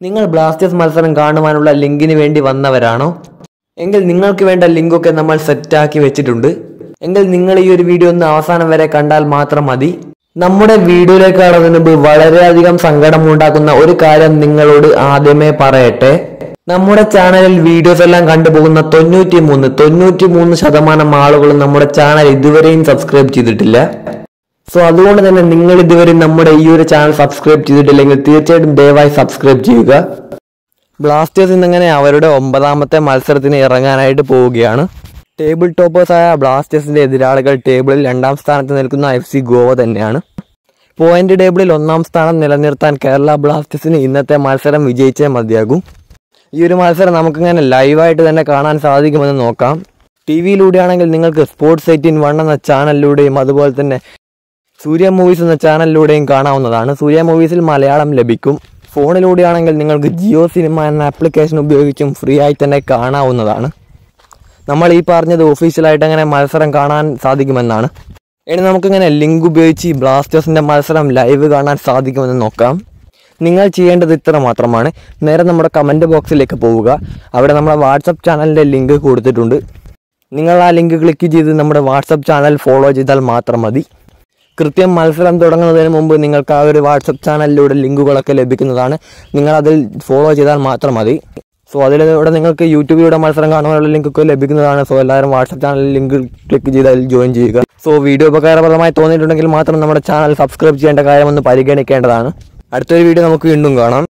നിങ്ങൾ ബ്ലാസ്റ്റേഴ്സ് മത്സരം കാണുവാനുള്ള ലിങ്കിന് വേണ്ടി വന്നവരാണോ എങ്കിൽ നിങ്ങൾക്ക് വേണ്ട ലിങ്കൊക്കെ നമ്മൾ സെറ്റാക്കി വെച്ചിട്ടുണ്ട് എങ്കിൽ നിങ്ങൾ ഈ ഒരു വീഡിയോ ഒന്ന് അവസാനം വരെ കണ്ടാൽ മാത്രം മതി നമ്മുടെ വീഡിയോയിലേക്ക് കടന്നതിന് മുമ്പ് വളരെയധികം സങ്കടമുണ്ടാക്കുന്ന ഒരു കാര്യം നിങ്ങളോട് ആദ്യമേ പറയട്ടെ നമ്മുടെ ചാനലിൽ വീഡിയോസ് എല്ലാം കണ്ടുപോകുന്ന തൊണ്ണൂറ്റി മൂന്ന് തൊണ്ണൂറ്റി മൂന്ന് ശതമാനം ആളുകളും നമ്മുടെ ചാനൽ ഇതുവരെയും സബ്സ്ക്രൈബ് ചെയ്തിട്ടില്ല സോ അതുകൊണ്ട് തന്നെ നിങ്ങൾ ഇതുവരെ നമ്മുടെ ഈ ഒരു ചാനൽ സബ്സ്ക്രൈബ് ചെയ്തിട്ടില്ലെങ്കിൽ തീർച്ചയായിട്ടും ദയവായി സബ്സ്ക്രൈബ് ചെയ്യുക ബ്ലാസ്റ്റേഴ്സ് ഇന്നിങ്ങനെ അവരുടെ ഒമ്പതാമത്തെ മത്സരത്തിന് ഇറങ്ങാനായിട്ട് പോവുകയാണ് ടേബിൾ ടോപ്പേഴ്സായ ബ്ലാസ്റ്റേഴ്സിന്റെ എതിരാളികൾ ടേബിളിൽ രണ്ടാം സ്ഥാനത്ത് നിൽക്കുന്ന എഫ് സി ഗോവ തന്നെയാണ് പോയിന്റ് ടേബിളിൽ ഒന്നാം സ്ഥാനം നിലനിർത്താൻ കേരള ബ്ലാസ്റ്റേഴ്സിന് ഇന്നത്തെ മത്സരം വിജയിച്ചേ മതിയാകും ഈ ഒരു മത്സരം നമുക്കിങ്ങനെ ലൈവായിട്ട് തന്നെ കാണാൻ സാധിക്കുമെന്ന് നോക്കാം ടി വിയിലൂടെയാണെങ്കിൽ നിങ്ങൾക്ക് സ്പോർട്സ് എയ്റ്റീൻ വൺ എന്ന ചാനലിലൂടെയും അതുപോലെ തന്നെ സൂര്യ മൂവീസ് എന്ന ചാനലിലൂടെയും കാണാവുന്നതാണ് സൂര്യ മൂവീസിൽ മലയാളം ലഭിക്കും ഫോണിലൂടെയാണെങ്കിൽ നിങ്ങൾക്ക് ജിയോ സിനിമ എന്ന ആപ്ലിക്കേഷൻ ഉപയോഗിച്ചും ഫ്രീ ആയി തന്നെ കാണാവുന്നതാണ് നമ്മൾ ഈ പറഞ്ഞത് ഒഫീഷ്യലായിട്ട് അങ്ങനെ മത്സരം കാണാൻ സാധിക്കുമെന്നാണ് ഇനി നമുക്കിങ്ങനെ ലിങ്ക് ഉപയോഗിച്ച് ഈ ബ്ലാസ്റ്റേഴ്സിൻ്റെ മത്സരം ലൈവ് കാണാൻ സാധിക്കുമെന്ന് നോക്കാം നിങ്ങൾ ചെയ്യേണ്ടത് ഇത്ര മാത്രമാണ് നേരെ നമ്മുടെ കമൻറ്റ് ബോക്സിലേക്ക് പോവുക അവിടെ നമ്മുടെ വാട്സപ്പ് ചാനലിൻ്റെ ലിങ്ക് കൊടുത്തിട്ടുണ്ട് നിങ്ങൾ ആ ലിങ്ക് ക്ലിക്ക് ചെയ്ത് നമ്മുടെ വാട്സപ്പ് ചാനൽ ഫോളോ ചെയ്താൽ മാത്രം മതി കൃത്യം മത്സരം തുടങ്ങുന്നതിന് മുമ്പ് നിങ്ങൾക്ക് ആ ഒരു വാട്സപ്പ് ചാനലിലൂടെ ലിങ്കുകളൊക്കെ ലഭിക്കുന്നതാണ് നിങ്ങൾ അതിൽ ഫോളോ ചെയ്താൽ മാത്രം മതി സോ അതിലൂടെ നിങ്ങൾക്ക് യൂട്യൂബിലൂടെ മത്സരം കാണുവാനുള്ള ലിങ്കൊക്കെ ലഭിക്കുന്നതാണ് സോ എല്ലാവരും വാട്സപ്പ് ചാനലിൽ ലിങ്ക് ക്ലിക്ക് ചെയ്ത് അതിൽ ജോയിൻ ചെയ്യുക സോ വീഡിയോ ഉപകാരപ്രദമായി തോന്നിയിട്ടുണ്ടെങ്കിൽ മാത്രം നമ്മുടെ ചാനൽ സബ്സ്ക്രൈബ് ചെയ്യേണ്ട കാര്യമൊന്ന് പരിഗണിക്കേണ്ടതാണ് അടുത്തൊരു വീഡിയോ നമുക്ക് വീണ്ടും കാണാം